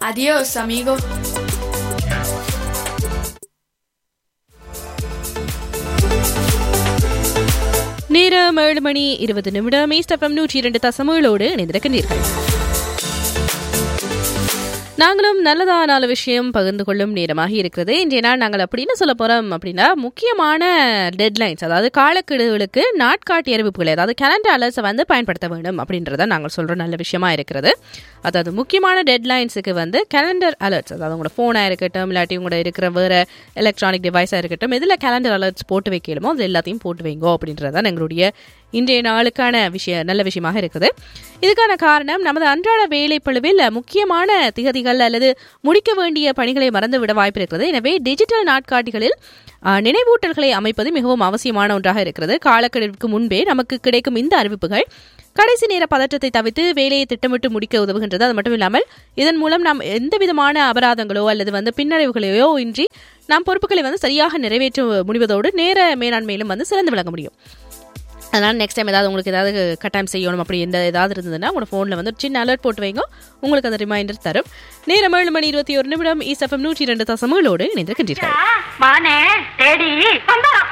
Adiós, amigo. நேரம் ஏழு மணி இருபது நிமிடம் ஈஸ்டஃபம் நூற்றி இரண்டு தசமங்களோடு இணைந்திருக்கின்றீர்கள் நாங்களும் நல்லதா நாலு விஷயம் பகிர்ந்து கொள்ளும் நேரமாக இருக்கிறது இன்றைய நாள் நாங்கள் அப்படின்னு சொல்ல போறோம் அப்படின்னா முக்கியமான டெட்லைன்ஸ் அதாவது காலக்கெடுகளுக்கு நாட்காட்டி அறிவிப்புகள் அதாவது கேலண்டர் அலர்ட்ஸை வந்து பயன்படுத்த வேண்டும் அப்படின்றத நாங்கள் சொல்ற நல்ல விஷயமா இருக்கிறது அதாவது முக்கியமான டெட்லைன்ஸுக்கு வந்து கேலண்டர் அலர்ட்ஸ் அதாவது உங்களோட ஃபோனாக இருக்கட்டும் இல்லாட்டி உங்களோட இருக்கிற வேற எலக்ட்ரானிக் டிவைஸாக இருக்கட்டும் இதில் கேலண்டர் அலர்ட்ஸ் போட்டு வைக்கலுமோ அது எல்லாத்தையும் போட்டு வைங்கோ அப்படின்றதான் எங்களுடைய இன்றைய நாளுக்கான விஷய நல்ல விஷயமாக இருக்குது இதுக்கான காரணம் நமது அன்றாட வேலைப்பழுவில் முக்கியமான திகதிகள் அல்லது முடிக்க வேண்டிய பணிகளை மறந்துவிட வாய்ப்பு இருக்கிறது எனவே டிஜிட்டல் நாட்காட்டிகளில் ஆ, நினைவூட்டல்களை அமைப்பது மிகவும் அவசியமான ஒன்றாக இருக்கிறது காலக்கெடுவுக்கு முன்பே நமக்கு கிடைக்கும் இந்த அறிவிப்புகள் கடைசி நேர பதற்றத்தை தவிர்த்து வேலையை திட்டமிட்டு முடிக்க உதவுகின்றது அது மட்டும் இல்லாமல் இதன் மூலம் நாம் எந்த விதமான அபராதங்களோ அல்லது வந்து பின்னடைவுகளையோ இன்றி நாம் பொறுப்புகளை வந்து சரியாக நிறைவேற்ற முடிவதோடு நேர மேலாண்மையிலும் வந்து சிறந்து விளங்க முடியும் அதனால் நெக்ஸ்ட் டைம் ஏதாவது உங்களுக்கு ஏதாவது கட்டாயம் செய்யணும் அப்படி எந்த ஏதாவது இருந்ததுன்னா உங்களோட ஃபோனில் வந்து ஒரு சின்ன அலர்ட் போட்டு வைங்க உங்களுக்கு அந்த ரிமைண்டர் தரும் நேரம் ஏழு மணி இருபத்தி ஒரு நிமிடம் ஈஸ்எஃப்எம் நூற்றி இரண்டு தசமங்களோடு இணைந்திருக்கின்றீர்கள் மானே தேடி வந்தான்